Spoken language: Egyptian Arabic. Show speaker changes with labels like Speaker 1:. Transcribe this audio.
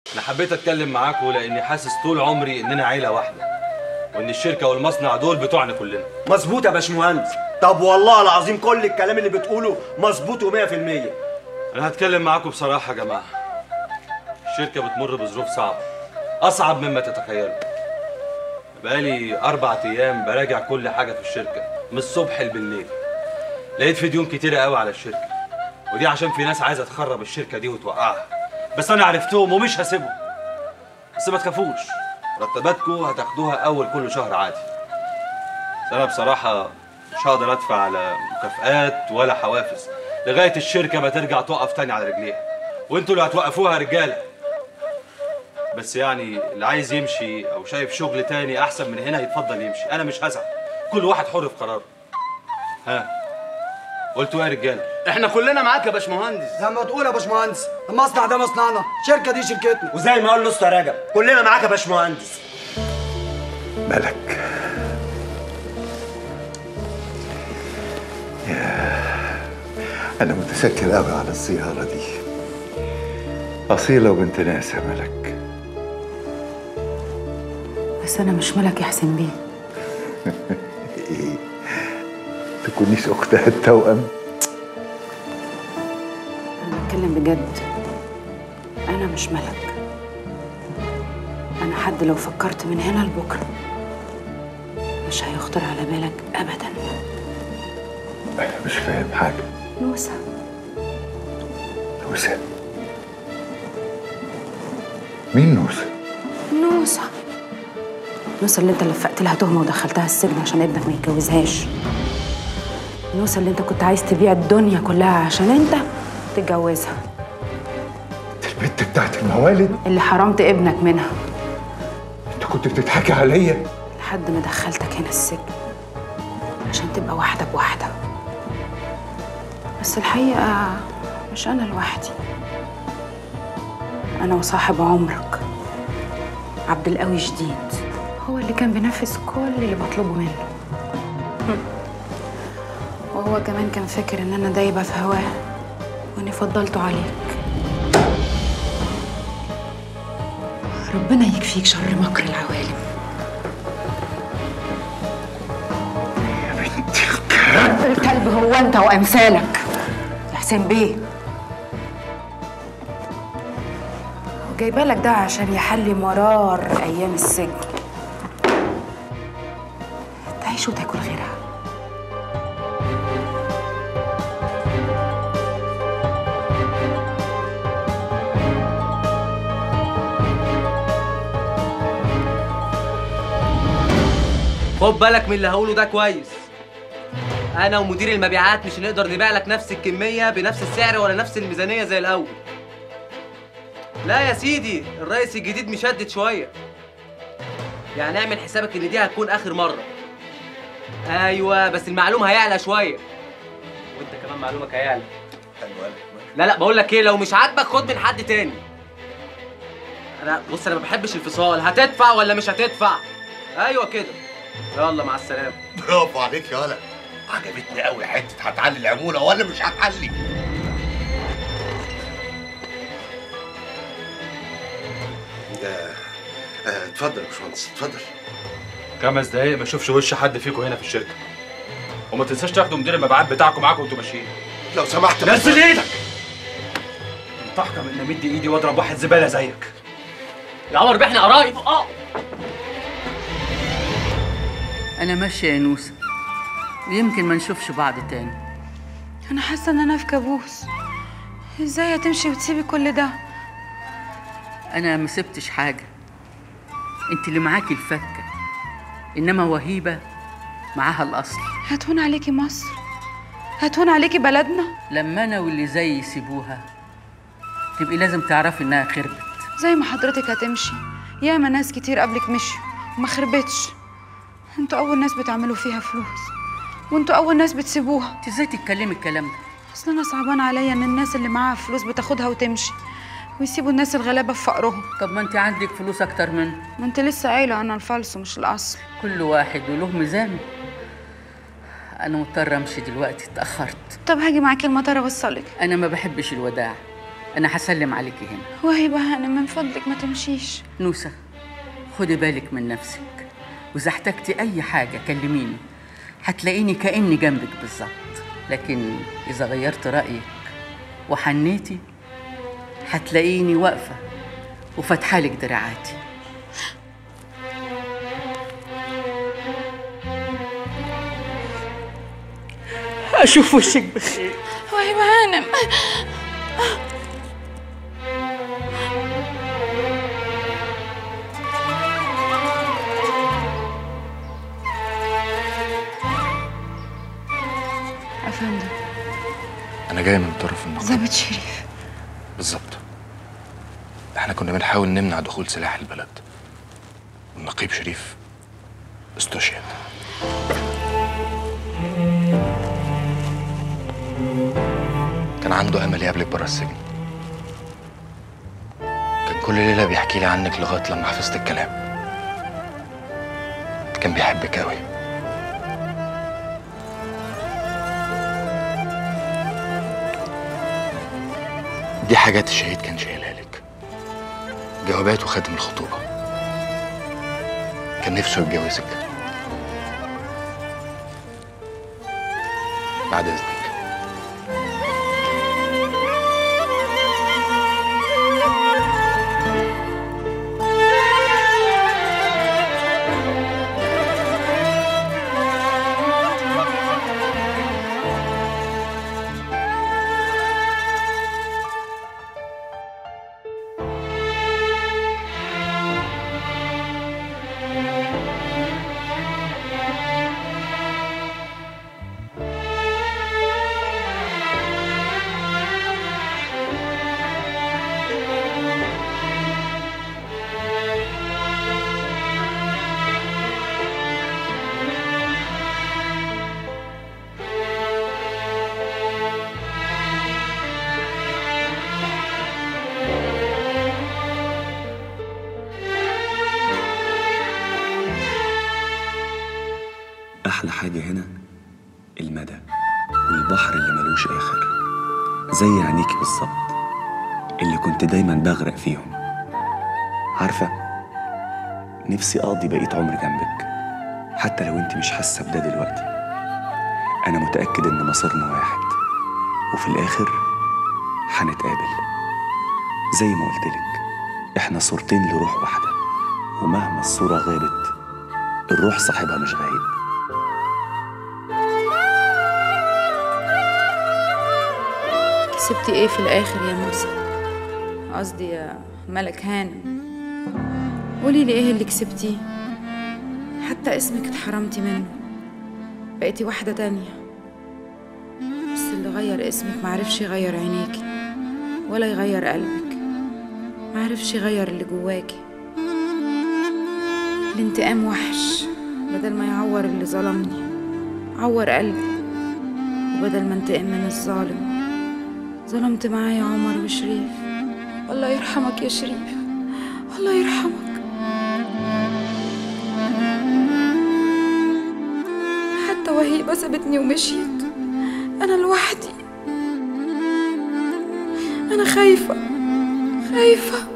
Speaker 1: انا حبيت اتكلم معاكم لاني حاسس طول عمري اننا عيله واحده وان الشركه والمصنع دول بتوعنا كلنا
Speaker 2: مظبوط يا باشمهندس طب والله العظيم كل الكلام اللي بتقوله مظبوط و100%
Speaker 1: انا هتكلم معاكم بصراحه يا جماعه الشركه بتمر بظروف صعبه اصعب مما تتخيلوا بقالي اربع ايام براجع كل حاجه في الشركه من الصبح بالليل لقيت في ديون كتيره قوي على الشركه ودي عشان في ناس عايزه تخرب الشركه دي وتوقعها بس انا عرفتهم ومش هسيبهم بس ما تخافوش مرتباتكم هتاخدوها اول كل شهر عادي بس انا بصراحه مش هقدر ادفع على مكافآت ولا حوافز لغايه الشركه ما ترجع تقف تاني على رجليها وانتوا اللي هتوقفوها يا رجاله بس يعني اللي عايز يمشي او شايف شغل تاني احسن من هنا يتفضل يمشي انا مش هزعل كل واحد حر في قراره ها قلتوا ايه يا رجاله
Speaker 3: احنا كلنا معاك يا باشمهندس
Speaker 4: زي ما تقول يا باشمهندس المصنع ده مصنعنا الشركه دي شركتنا
Speaker 2: وزي ما قال الاسطى رجب كلنا معاك يا باشمهندس
Speaker 5: ملك يا أنا متشكر أوي على الزيارة دي أصيلة وبنت ناس يا ملك
Speaker 6: بس انا مش ملك يا حسين بيه
Speaker 5: إيه تكونيش أختها التوأم
Speaker 6: انا بتكلم بجد انا مش ملك انا حد لو فكرت من هنا لبكره مش هيخطر على بالك ابدا
Speaker 5: أنا مش فاهم حاجة
Speaker 6: نوسه
Speaker 5: نوسة مين نوسة؟
Speaker 6: نوسه نوسه اللي انت لفقت لها تهمه ودخلتها السجن عشان ابنك ما يتجوزهاش نوسه اللي انت كنت عايز تبيع الدنيا كلها عشان انت تتجوزها
Speaker 5: البنت بتاعت الموالد
Speaker 6: اللي حرمت ابنك منها
Speaker 5: أنت كنت بتضحكي عليا
Speaker 6: لحد ما دخلتك هنا السجن عشان تبقى واحدة بواحدة بس الحقيقة مش أنا لوحدي أنا وصاحب عمرك عبد القوي جديد هو اللي كان بينفذ كل اللي بطلبه منه وهو كمان كان فاكر إن أنا دايبة في هواه وإني فضلته عليك ربنا يكفيك شر مكر العوالم الكلب هو انت وامثالك يا حسين بيه وجايبه لك ده عشان يحلي مرار ايام السجن تعيش وتاكل غيرها
Speaker 3: خد بالك من اللي هقوله ده كويس انا ومدير المبيعات مش هنقدر نبيع لك نفس الكميه بنفس السعر ولا نفس الميزانيه زي الاول لا يا سيدي الرئيس الجديد مشدد شويه يعني اعمل حسابك ان دي هتكون اخر مره ايوه بس المعلوم هيعلى شويه وانت كمان معلومك هيعلى لا لا بقول لك ايه لو مش عاجبك خد من حد تاني انا بص انا ما بحبش الفصال هتدفع ولا مش هتدفع ايوه كده يلا مع السلامه
Speaker 7: برافو عليك يا ولد عجبتني قوي حته هتعلي العموله ولا مش هتعلي
Speaker 8: آه، آه، اتفضل يا باشمهندس اتفضل
Speaker 1: خمس دقايق ما اشوفش وش حد فيكم هنا في الشركه وما تنساش تاخدوا مدير المبيعات بتاعكم معاكم وانتوا ماشيين
Speaker 8: لو سمحت بس-
Speaker 1: نزل ايدك انت احكم ان امد ايدي واضرب واحد زباله زيك
Speaker 3: يا عمر بيه احنا قرايب اه
Speaker 9: أنا ماشية يا نوسة ويمكن ما نشوفش بعض تاني
Speaker 6: انا حاسه ان انا في كابوس ازاي هتمشي وتسيبي كل ده
Speaker 9: أنا ما سبتش حاجة أنت اللي معاكي الفكة إنما وهيبة معاها الأصل
Speaker 6: هتهون عليكي مصر هتهون عليكي بلدنا
Speaker 9: لما أنا واللي زيي يسيبوها تبقي لازم تعرفي إنها خربت
Speaker 6: زي ما حضرتك هتمشي ياما ناس كتير قبلك مشيوا وما خربتش انتوا اول ناس بتعملوا فيها فلوس وانتوا اول ناس بتسيبوها
Speaker 9: انت ازاي تتكلمي الكلام ده
Speaker 6: اصل انا صعبان عليا ان الناس اللي معاها فلوس بتاخدها وتمشي ويسيبوا الناس الغلابه في فقرهم
Speaker 9: طب ما انت عندك فلوس اكتر منه
Speaker 6: ما انت لسه قايله انا الفالص مش الاصل
Speaker 9: كل واحد وله ميزانه انا مضطره امشي دلوقتي اتاخرت
Speaker 6: طب هاجي معاكي المطار اوصلك
Speaker 9: انا ما بحبش الوداع انا هسلم عليكي هنا
Speaker 6: وهبة هانم من فضلك ما تمشيش
Speaker 9: نوسة خدي بالك من نفسك وإذا احتجتي أي حاجة كلميني هتلاقيني كأني جنبك بالظبط لكن إذا غيرت رأيك وحنيتي هتلاقيني واقفة وفاتحالك دراعاتي أشوف وشك بخير
Speaker 6: وهبة هانم أفندم
Speaker 10: انا جاي من طرف النقيب
Speaker 6: ظابط شريف
Speaker 10: بالظبط احنا كنا بنحاول نمنع دخول سلاح البلد والنقيب شريف استشهد كان عنده امل يقابلك بره السجن كان كل ليله بيحكي لي عنك لغايه لما حفظت الكلام كان بيحبك قوي دي حاجات الشهيد كان شايلها لك جوابات وخاتم الخطوبة كان نفسه يتجوزك بعد إذنك
Speaker 11: أحلى حاجة هنا المدى والبحر اللي ملوش آخر زي عينيكي بالظبط اللي كنت دايما بغرق فيهم عارفة نفسي أقضي بقية عمري جنبك حتى لو انت مش حاسة بده دلوقتي أنا متأكد إن مصيرنا واحد وفي الآخر هنتقابل زي ما قلتلك إحنا صورتين لروح واحدة ومهما الصورة غابت الروح صاحبها مش غايب
Speaker 6: كسبتي ايه في الاخر يا موسى قصدي يا ملك هانم قولي لي ايه اللي كسبتيه حتى اسمك اتحرمتي منه بقيتي واحدة تانية بس اللي غير اسمك معرفش يغير عينيكي ولا يغير قلبك معرفش يغير اللي جواكي الانتقام وحش بدل ما يعور اللي ظلمني عور قلبي وبدل ما انتقم من الظالم ظلمت معايا عمر وشريف الله يرحمك يا شريف الله يرحمك حتى وهيبة سابتني ومشيت أنا لوحدي أنا خايفة خايفة